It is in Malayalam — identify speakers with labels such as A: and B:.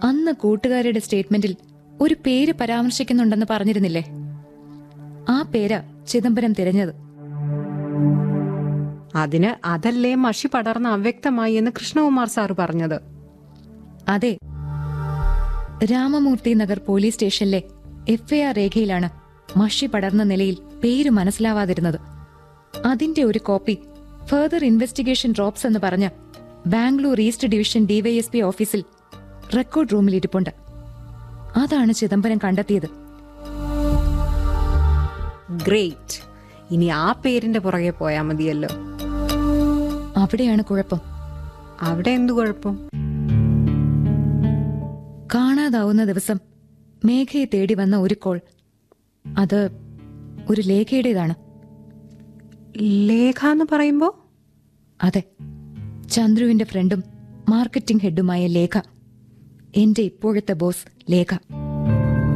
A: അന്ന് കൂട്ടുകാരുടെ സ്റ്റേറ്റ്മെന്റിൽ ഒരു പേര് പരാമർശിക്കുന്നുണ്ടെന്ന് പറഞ്ഞിരുന്നില്ലേ ആ പേരാ ചിദംബരം തിരഞ്ഞത്
B: അതിന് അതല്ലേ മഷി പടർന്ന് അവ്യക്തമായി എന്ന് കൃഷ്ണകുമാർ സാറ് പറഞ്ഞത്
A: അതെ രാമമൂർത്തി നഗർ പോലീസ് സ്റ്റേഷനിലെ എഫ്ഐആർ രേഖയിലാണ് മഷി പടർന്ന നിലയിൽ പേര് മനസ്സിലാവാതിരുന്നത് അതിന്റെ ഒരു കോപ്പി ഫർദർ ഇൻവെസ്റ്റിഗേഷൻ ഡ്രോപ്സ് എന്ന് പറഞ്ഞ ബാംഗ്ലൂർ ഈസ്റ്റ് ഡിവിഷൻ ഡിവൈഎസ്പി ഓഫീസിൽ റെക്കോർഡ് റൂമിൽ ഇരിപ്പുണ്ട് അതാണ് ചിദംബരം കണ്ടെത്തിയത്
B: ഗ്രേറ്റ് ഇനി ആ പേരിന്റെ പുറകെ പോയാ മതിയല്ലോ
A: അവിടെയാണ് കുഴപ്പം
B: അവിടെ എന്തു കുഴപ്പം
A: കാണാതാവുന്ന ദിവസം മേഘയെ തേടി വന്ന ഒരു കോൾ അത് ഒരു ലേഖയുടേതാണ്
B: ലേഖ എന്ന് പറയുമ്പോ
A: അതെ ചന്ദ്രുവിന്റെ ഫ്രണ്ടും മാർക്കറ്റിംഗ് ഹെഡുമായ ലേഖ എന്റെ ഇപ്പോഴത്തെ ബോസ് ലേഖ